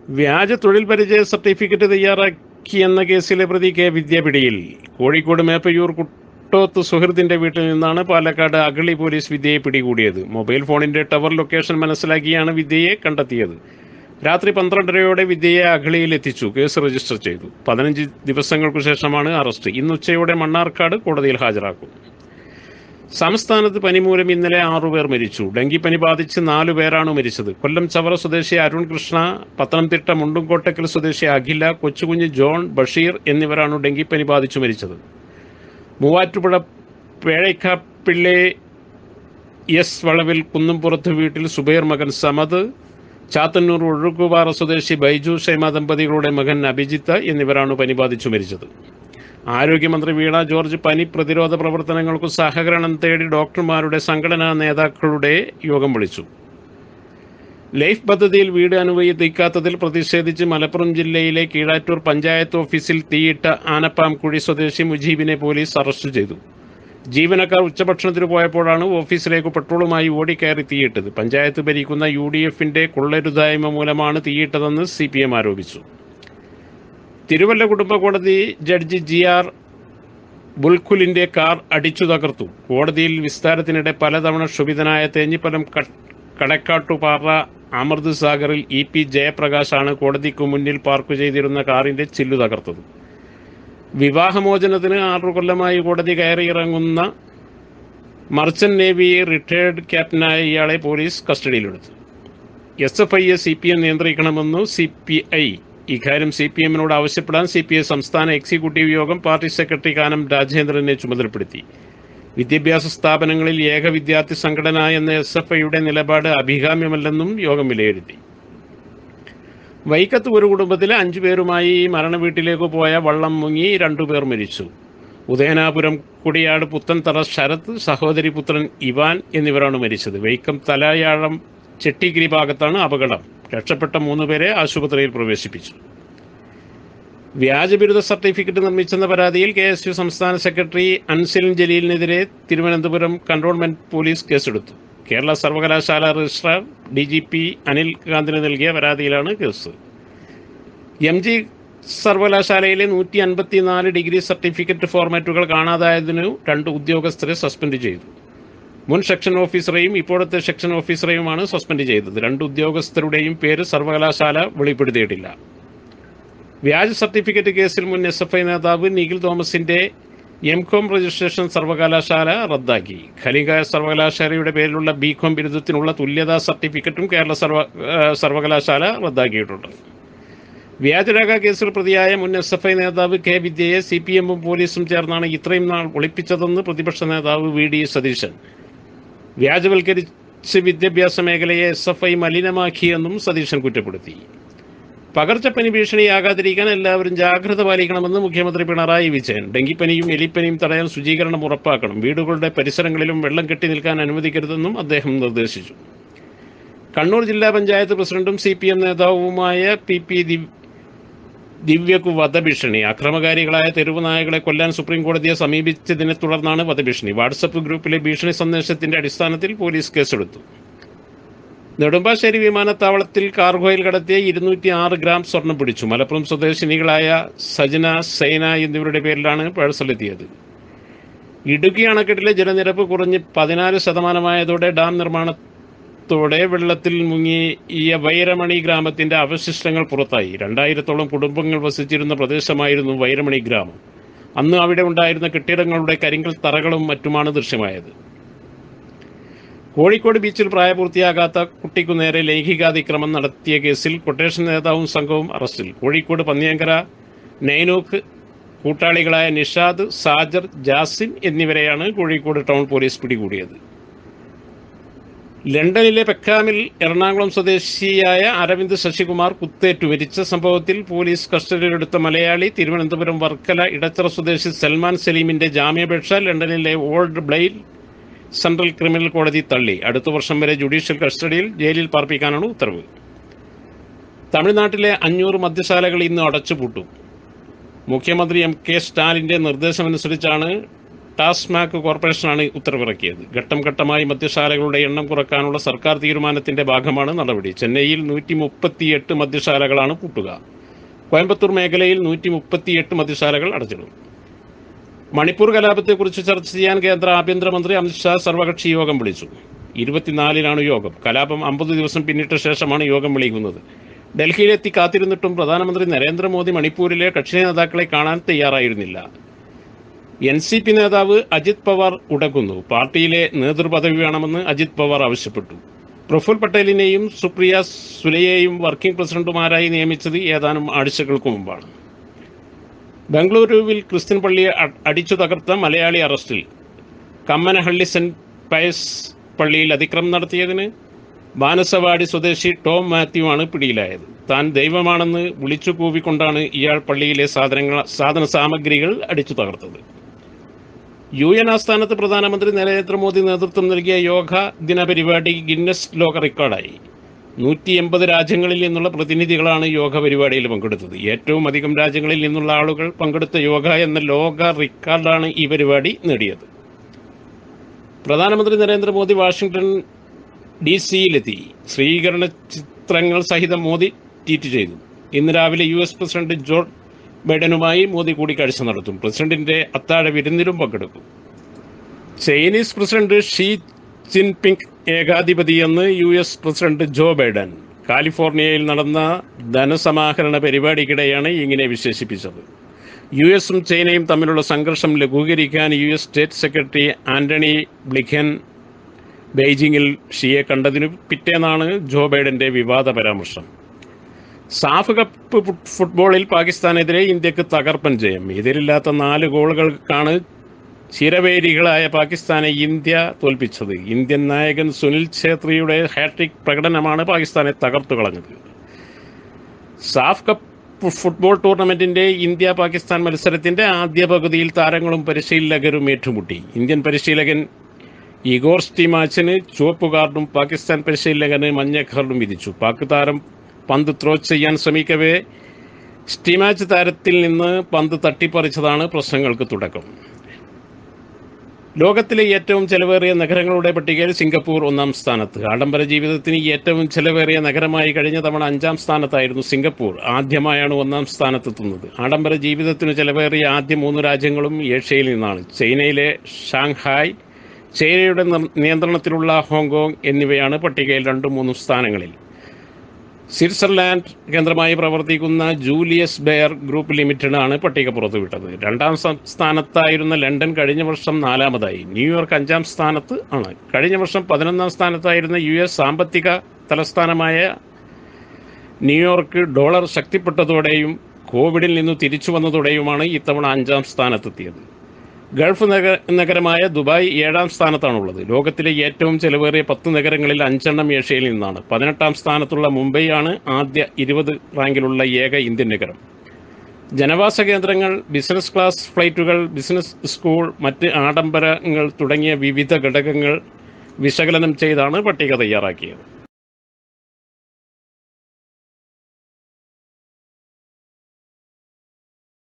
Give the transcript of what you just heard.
വ്യാജ തൊഴിൽ പരിചയ സർട്ടിഫിക്കറ്റ് തയ്യാറാക്കിയെന്ന കേസിലെ പ്രതി കെ വിദ്യ പിടിയിൽ കോഴിക്കോട് മേപ്പയ്യൂർ കുട്ടോത്ത് സുഹൃത്തിന്റെ വീട്ടിൽ നിന്നാണ് പാലക്കാട് അഗളി പോലീസ് വിദ്യയെ പിടികൂടിയത് മൊബൈൽ ഫോണിന്റെ ടവർ ലൊക്കേഷൻ മനസ്സിലാക്കിയാണ് വിദ്യയെ കണ്ടെത്തിയത് രാത്രി പന്ത്രണ്ടരയോടെ വിദ്യയെ അഗളിയിൽ എത്തിച്ചു കേസ് രജിസ്റ്റർ ചെയ്തു പതിനഞ്ച് ദിവസങ്ങൾക്കു ശേഷമാണ് അറസ്റ്റ് ഇന്ന് ഉച്ചയോടെ മണ്ണാർക്കാട് കോടതിയിൽ ഹാജരാക്കും സംസ്ഥാനത്ത് പനി മൂലം ഇന്നലെ ആറുപേർ മരിച്ചു ഡെങ്കിപ്പനി ബാധിച്ച് നാലു പേരാണ് മരിച്ചത് കൊല്ലം ചവറ സ്വദേശി അരുൺ കൃഷ്ണ പത്തനംതിട്ട മുണ്ടുംകോട്ടക്കൽ സ്വദേശി അഖില കൊച്ചുകുഞ്ഞ് ജോൺ ബഷീർ എന്നിവരാണ് ഡെങ്കിപ്പനി ബാധിച്ചു മരിച്ചത് മൂവാറ്റുപുഴ പേഴൈക്കാപ്പിള്ളെ എസ് വളവിൽ കുന്നുംപുറത്ത് വീട്ടിൽ സുബൈർ മകൻ സമദ് ചാത്തന്നൂർ ഒഴുക്കുപാറ സ്വദേശി ബൈജു ഷൈമ ദമ്പതികളുടെ മകൻ അഭിജിത്ത് എന്നിവരാണ് പനി ബാധിച്ചു മരിച്ചത് ആരോഗ്യമന്ത്രി വീണ ജോർജ് പനി പ്രതിരോധ പ്രവർത്തനങ്ങൾക്കു സഹകരണം തേടി ഡോക്ടർമാരുടെ സംഘടനാ നേതാക്കളുടെ യോഗം വിളിച്ചു ലൈഫ് പദ്ധതിയിൽ വീട് അനുവദിക്കാത്തതിൽ പ്രതിഷേധിച്ച് മലപ്പുറം ജില്ലയിലെ കീഴാറ്റൂർ പഞ്ചായത്ത് ഓഫീസിൽ തീയിട്ട ആനപ്പാം കുഴി സ്വദേശി മുജീബിനെ പോലീസ് അറസ്റ്റ് ചെയ്തു ജീവനക്കാർ ഉച്ചഭക്ഷണത്തിന് പോയപ്പോഴാണ് ഓഫീസിലേക്ക് പെട്രോളുമായി ഓടിക്കയറി തീയിട്ടത് പഞ്ചായത്ത് ഭരിക്കുന്ന യു ഡി എഫിന്റെ കൊള്ളരുതായ്മ മൂലമാണ് തീയിട്ടതെന്ന് സി പി എം ആരോപിച്ചു തിരുവല്ല കുടുംബ കോടതി ജഡ്ജി ജി ആർ ബുൽഖുലിന്റെ കാർ അടിച്ചു തകർത്തു കോടതിയിൽ വിസ്താരത്തിനിടെ പലതവണ ക്ഷുഭിതനായ തേഞ്ഞിപ്പലം ക- കടക്കാട്ടുപാറ അമൃത് സാഗറിൽ ഇ പി ജയപ്രകാശാണ് കോടതിക്കു മുന്നിൽ പാർക്ക് ചെയ്തിരുന്ന കാറിന്റെ ചില്ലു തകർത്തത് വിവാഹമോചനത്തിന് ആറു കൊല്ലമായി കോടതി കയറിയിറങ്ങുന്ന മർച്ചന്റ് നേവി റിട്ടയർഡ് ക്യാപ്റ്റനായ ഇയാളെ പോലീസ് കസ്റ്റഡിയിലെടുത്തു എസ് എഫ് ഐയെ സി പി എം നിയന്ത്രിക്കണമെന്നു സി പി ഐ ഇക്കാര്യം സി പി എമ്മിനോട് ആവശ്യപ്പെടാൻ സി പി ഐ സംസ്ഥാന എക്സിക്യൂട്ടീവ് യോഗം പാർട്ടി സെക്രട്ടറി കാനം രാജേന്ദ്രനെ ചുമതലപ്പെടുത്തി വിദ്യാഭ്യാസ സ്ഥാപനങ്ങളിൽ ഏക വിദ്യാർത്ഥി സംഘടന എന്ന എസ് എഫ് ഐയുടെ നിലപാട് അഭികാമ്യമല്ലെന്നും യോഗം വിലയിരുത്തി വൈക്കത്ത് ഒരു കുടുംബത്തിലെ അഞ്ചു പേരുമായി മരണവീട്ടിലേക്ക് പോയ വള്ളം മുങ്ങി രണ്ടുപേർ മരിച്ചു ഉദയനാപുരം കുടിയാട് പുത്തൻതറ ശരത് സഹോദരി പുത്രൻ ഇവാൻ എന്നിവരാണ് മരിച്ചത് വൈക്കം തലയാഴം ചെട്ടിഗിരി ഭാഗത്താണ് അപകടം രക്ഷപ്പെട്ട മൂന്നുപേരെ ആശുപത്രിയിൽ പ്രവേശിപ്പിച്ചു വ്യാജബിരുദ സർട്ടിഫിക്കറ്റ് നിർമ്മിച്ചെന്ന പരാതിയിൽ കെ എസ് യു സംസ്ഥാന സെക്രട്ടറി അൻസിൽ ജലീലിനെതിരെ തിരുവനന്തപുരം കൺട്രോൾമെന്റ് പോലീസ് കേസെടുത്തു കേരള സർവകലാശാല registrar D G P Anil കാന്തിന് നൽകിയ പരാതിയിലാണ് കേസ് എം ജി സർവകലാശാലയിലെ നൂറ്റി അൻപത്തിനാല് ഡിഗ്രി സർട്ടിഫിക്കറ്റ് ഫോർമാറ്റുകൾ കാണാതായതിനു രണ്ട് ഉദ്യോഗസ്ഥരെ സസ്പെൻഡ് ചെയ്തു മുൻ സെക്ഷൻ ഓഫീസറെയും ഇപ്പോഴത്തെ സെക്ഷൻ ഓഫീസറെയുമാണ് സസ്പെൻഡ് ചെയ്തത് രണ്ട് ഉദ്യോഗസ്ഥരുടെയും പേര് സർവകലാശാല വെളിപ്പെടുത്തിയിട്ടില്ല വ്യാജ സർട്ടിഫിക്കറ്റ് കേസിൽ മുൻ എസ് എഫ് ഐ നേതാവ് നിഖിൽ തോമസിന്റെ എം കോം രജിസ്ട്രേഷൻ സർവകലാശാല റദ്ദാക്കി ഖലിക സർവകലാശാലയുടെ പേരിലുള്ള ബി കോം ബിരുദത്തിനുള്ള തുല്യതാ സർട്ടിഫിക്കറ്റും കേരള സർവ ഏഹ് സർവകലാശാല റദ്ദാക്കിയിട്ടുണ്ട് വ്യാജരേഖ കേസിൽ പ്രതിയായ മുൻ എസ് എഫ് ഐ നേതാവ് കെ വിദ്യയെ സി പി എമ്മും പോലീസും ചേർന്നാണ് ഇത്രയും നാൾ ഒളിപ്പിച്ചതെന്ന് പ്രതിപക്ഷ നേതാവ് വി ഡി സതീശൻ വ്യാജവൽക്കരിച്ച് വിദ്യാഭ്യാസ മേഖലയെ എസ് എഫ് ഐ മലിനമാക്കിയെന്നും സതീശൻ കുറ്റപ്പെടുത്തി പകർച്ചപ്പനി ഭീഷണിയാകാതിരിക്കാൻ എല്ലാവരും ജാഗ്രത പാലിക്കണമെന്ന് മുഖ്യമന്ത്രി പിണറായി വിജയൻ ഡെങ്കിപ്പനിയും എലിപ്പനിയും തടയാൻ ശുചീകരണം ഉറപ്പാക്കണം വീടുകളുടെ പരിസരങ്ങളിലും വെള്ളം കെട്ടി നിൽക്കാൻ അനുവദിക്കരുതെന്നും അദ്ദേഹം നിർദ്ദേശിച്ചു കണ്ണൂർ ജില്ലാ പഞ്ചായത്ത് പ്രസിഡന്റും സി പി എം നേതാവുമായ പി പി ദിവ- ദിവ്യക്കു വധഭീഷണി അക്രമകാരികളായ തെരുവ് നായകളെ കൊല്ലാൻ സുപ്രീം കോടതിയെ സമീപിച്ചതിനെ തുടർന്നാണ് വധഭീഷണി വാട്സപ്പ് ഗ്രൂപ്പിലെ ഭീഷണി സന്ദേശത്തിന്റെ അടിസ്ഥാനത്തിൽ പോലീസ് കേസെടുത്തു നെടുമ്പാശ്ശേരി വിമാനത്താവളത്തിൽ കാർഗോയിൽ കടത്തിയ ഇരുന്നൂറ്റി ആറ് ഗ്രാം സ്വർണം പിടിച്ചു മലപ്പുറം സ്വദേശിനികളായ സജന സൈന എന്നിവരുടെ പേരിലാണ് പാഴ്സലെത്തിയത് ഇടുക്കി അണക്കെട്ടിലെ ജലനിരപ്പ് കുറഞ്ഞ് പതിനാല് ശതമാനമായതോടെ ഡാം നിർമ്മാണത്തോടെ വെള്ളത്തിൽ മുങ്ങിയ വൈരമണി ഗ്രാമത്തിന്റെ അവശിഷ്ടങ്ങൾ പുറത്തായി രണ്ടായിരത്തോളം കുടുംബങ്ങൾ വസിച്ചിരുന്ന പ്രദേശമായിരുന്നു വൈരമണി ഗ്രാമം അന്ന് അവിടെ ഉണ്ടായിരുന്ന കെട്ടിടങ്ങളുടെ കരിങ്കൽ തറകളും മറ്റുമാണ് ദൃശ്യമായത് കോഴിക്കോട് ബീച്ചിൽ പ്രായപൂർത്തിയാകാത്ത കുട്ടിക്കു നേരെ ലൈംഗികാതിക്രമം നടത്തിയ കേസിൽ കൊട്ടേഷൻ നേതാവും സംഘവും അറസ്റ്റിൽ കോഴിക്കോട് പന്നിയങ്കര നൈനോക്ക് കൂട്ടാളികളായ നിഷാദ് സാജർ ജാസിൻ എന്നിവരെയാണ് കോഴിക്കോട് ടൗൺ പോലീസ് പിടികൂടിയത് ലണ്ടനിലെ പെക്കാമിൽ എറണാകുളം സ്വദേശിയായ അരവിന്ദ് ശശികുമാർ കുത്തേറ്റു മരിച്ച സംഭവത്തിൽ പോലീസ് കസ്റ്റഡിയിലെടുത്ത മലയാളി തിരുവനന്തപുരം വർക്കല ഇടച്ചിറ സ്വദേശി സൽമാൻ സലീമിന്റെ ജാമ്യാപേക്ഷ ലണ്ടനിലെ ഓൾഡ് ബ്ലെയിൽ സെൻട്രൽ ക്രിമിനൽ കോടതി തള്ളി അടുത്ത വർഷം വരെ ജുഡീഷ്യൽ കസ്റ്റഡിയിൽ ജയിലിൽ പാർപ്പിക്കാനാണ് ഉത്തരവ് തമിഴ്നാട്ടിലെ അഞ്ഞൂറ് മദ്യശാലകൾ ഇന്ന് അടച്ചുപൂട്ടും മുഖ്യമന്ത്രി എം കെ സ്റ്റാലിന്റെ നിർദ്ദേശമനുസരിച്ചാണ് ടാസ്മാക് കോർപ്പറേഷനാണ് ഉത്തരവിറക്കിയത് ഘട്ടം ഘട്ടമായി മദ്യശാലകളുടെ എണ്ണം കുറക്കാനുള്ള സർക്കാർ തീരുമാനത്തിന്റെ ഭാഗമാണ് നടപടി ചെന്നൈയിൽ നൂറ്റി മുപ്പത്തിയെട്ട് മദ്യശാലകളാണ് പൂട്ടുക കോയമ്പത്തൂർ മേഖലയിൽ നൂറ്റി മുപ്പത്തിയെട്ട് മദ്യശാലകൾ അടച്ചിടും മണിപ്പൂർ കലാപത്തെക്കുറിച്ച് ചർച്ച ചെയ്യാൻ കേന്ദ്ര ആഭ്യന്തരമന്ത്രി അമിത്ഷാ സർവകക്ഷി യോഗം വിളിച്ചു ഇരുപത്തിനാലിനാണ് യോഗം കലാപം അമ്പത് ദിവസം പിന്നിട്ട ശേഷമാണ് യോഗം വിളിക്കുന്നത് ഡൽഹിയിലെത്തി കാത്തിരുന്നിട്ടും പ്രധാനമന്ത്രി നരേന്ദ്രമോദി മണിപ്പൂരിലെ കക്ഷി നേതാക്കളെ കാണാൻ തയ്യാറായിരുന്നില്ല എൻ സി പി നേതാവ് അജിത് പവാർ ഉടക്കുന്നു പാർട്ടിയിലെ നേതൃപദവി വേണമെന്ന് അജിത് പവാർ ആവശ്യപ്പെട്ടു പ്രഫുൽ പട്ടേലിനെയും സുപ്രിയ സുലയെയും വർക്കിംഗ് പ്രസിഡന്റുമാരായി നിയമിച്ചത് ഏതാനും ആഴ്ചകൾക്ക് മുമ്പാണ് ബംഗളൂരുവിൽ ക്രിസ്ത്യൻ പള്ളിയെ അ- അടിച്ചു തകർത്ത മലയാളി അറസ്റ്റിൽ കമ്മനഹള്ളി സെന്റ് പയസ് പള്ളിയിൽ അതിക്രമം നടത്തിയതിന് ബാനസവാടി സ്വദേശി ടോം മാത്യു ആണ് പിടിയിലായത് താൻ ദൈവമാണെന്ന് വിളിച്ചു കൂവിക്കൊണ്ടാണ് ഇയാൾ പള്ളിയിലെ സാധനങ്ങൾ സാധന സാമഗ്രികൾ അടിച്ചു തകർത്തത് യു എൻ ആസ്ഥാനത്ത് പ്രധാനമന്ത്രി നരേന്ദ്രമോദി നേതൃത്വം നൽകിയ യോഗ ദിന പരിപാടി ഗിന്നസ് ലോക റെക്കോർഡായി നൂറ്റി എൺപത് രാജ്യങ്ങളിൽ നിന്നുള്ള പ്രതിനിധികളാണ് യോഗ പരിപാടിയിൽ പങ്കെടുത്തത് ഏറ്റവും അധികം രാജ്യങ്ങളിൽ നിന്നുള്ള ആളുകൾ പങ്കെടുത്ത യോഗ എന്ന ലോക റെക്കോർഡാണ് ഈ പരിപാടി നേടിയത് പ്രധാനമന്ത്രി നരേന്ദ്രമോദി വാഷിംഗ്ടൺ ഡി സിയിലെത്തി സ്വീകരണ ചിത്രങ്ങൾ സഹിതം മോദി ട്വീറ്റ് ചെയ്തു ഇന്ന് രാവിലെ യു എസ് പ്രസിഡന്റ് ജോ ബൈഡനുമായി മോദി കൂടിക്കാഴ്ച നടത്തും പ്രസിഡന്റിന്റെ അത്താഴ വിരുന്നിലും പങ്കെടുക്കും ചൈനീസ് പ്രസിഡന്റ് ഷീ ജിൻപിങ് ഏകാധിപതിയെന്ന് U S president Joe Biden കാലിഫോർണിയയിൽ നടന്ന ധനസമാഹരണ പരിപാടിക്കിടെയാണ് ഇങ്ങനെ വിശേഷിപ്പിച്ചത് യു എസും ചൈനയും തമ്മിലുള്ള സംഘർഷം ലഘൂകരിക്കാൻ U S state secretary Antony Blinken ബെയ്ജിങ്ങിൽ ഷിയെ കണ്ടതിനു പിറ്റേന്നാണ് ജോ ബൈഡന്റെ വിവാദ പരാമർശം സാഫ് കപ്പ് ഫുട്- ഫുട്ബോളിൽ പാകിസ്ഥാനെതിരെ ഇന്ത്യക്ക് തകർപ്പൻ ജയം എതിരില്ലാത്ത നാല് ഗോളുകൾക്കാണ് ചിരവേരികളായ പാകിസ്ഥാനെ ഇന്ത്യ തോൽപ്പിച്ചത് ഇന്ത്യൻ നായകൻ സുനിൽ ഛേത്രിയുടെ ഹാട്രിക് പ്രകടനമാണ് പാകിസ്ഥാനെ തകർത്തു കളഞ്ഞത് സാഫ് കപ്പ് ഫുട്ബോൾ ടൂർണമെന്റിന്റെ ഇന്ത്യ പാകിസ്ഥാൻ മത്സരത്തിന്റെ ആദ്യ പകുതിയിൽ താരങ്ങളും പരിശീലകരും ഏറ്റുമുട്ടി ഇന്ത്യൻ പരിശീലകൻ ഇഗോർ സ്റ്റീമാച്ചിന് ചുവപ്പ് കാർഡും പാകിസ്ഥാൻ പരിശീലകന് മഞ്ഞ കാർഡും വിധിച്ചു പാക് താരം പന്ത് ത്രോ ചെയ്യാൻ ശ്രമിക്കവേ സ്റ്റീമാച്ച് താരത്തിൽ നിന്ന് പന്ത് തട്ടിപ്പറിച്ചതാണ് പ്രശ്നങ്ങൾക്ക് തുടക്കം ലോകത്തിലെ ഏറ്റവും ചെലവേറിയ നഗരങ്ങളുടെ പട്ടികയിൽ സിംഗപ്പൂർ ഒന്നാം സ്ഥാനത്ത് ആഡംബര ജീവിതത്തിന് ഏറ്റവും ചെലവേറിയ നഗരമായി കഴിഞ്ഞ തവണ അഞ്ചാം സ്ഥാനത്തായിരുന്നു സിംഗപ്പൂർ ആദ്യമായാണ് ഒന്നാം സ്ഥാനത്തെത്തുന്നത് ആഡംബര ജീവിതത്തിന് ചെലവേറിയ ആദ്യ മൂന്ന് രാജ്യങ്ങളും ഏഷ്യയിൽ നിന്നാണ് ചൈനയിലെ ഷാങ്ഹായ് ചൈനയുടെ നിർ- നിയന്ത്രണത്തിലുള്ള ഹോങ്കോങ് എന്നിവയാണ് പട്ടികയിൽ രണ്ടും മൂന്നും സ്ഥാനങ്ങളിൽ സ്വിറ്റ്സർലാൻഡ് കേന്ദ്രമായി പ്രവർത്തിക്കുന്ന ജൂലിയസ് ബെയർ ഗ്രൂപ്പ് ലിമിറ്റഡ് ആണ് പട്ടിക പുറത്തുവിട്ടത് രണ്ടാം സം- സ്ഥാനത്തായിരുന്ന ലണ്ടൻ കഴിഞ്ഞ വർഷം നാലാമതായി ന്യൂയോർക്ക് അഞ്ചാം സ്ഥാനത്ത് ആണ് കഴിഞ്ഞ വർഷം പതിനൊന്നാം സ്ഥാനത്തായിരുന്ന യു എസ് സാമ്പത്തിക തലസ്ഥാനമായ ന്യൂയോർക്ക് ഡോളർ ശക്തിപ്പെട്ടതോടെയും കോവിഡിൽ നിന്ന് തിരിച്ചു വന്നതോടെയുമാണ് ഇത്തവണ അഞ്ചാം സ്ഥാനത്തെത്തിയത് ഗൾഫ് നഗ നഗരമായ ദുബായ് ഏഴാം സ്ഥാനത്താണുള്ളത് ലോകത്തിലെ ഏറ്റവും ചെലവേറിയ പത്ത് നഗരങ്ങളിൽ അഞ്ചെണ്ണം ഏഷ്യയിൽ നിന്നാണ് പതിനെട്ടാം സ്ഥാനത്തുള്ള മുംബൈയാണ് ആദ്യ ഇരുപത് റാങ്കിലുള്ള ഏക ഇന്ത്യൻ നഗരം ജനവാസ കേന്ദ്രങ്ങൾ ബിസിനസ് ക്ലാസ് ഫ്ലൈറ്റുകൾ ബിസിനസ് സ്കൂൾ മറ്റ് ആഡംബരങ്ങൾ തുടങ്ങിയ വിവിധ ഘടകങ്ങൾ വിശകലനം ചെയ്താണ് പട്ടിക തയ്യാറാക്കിയത്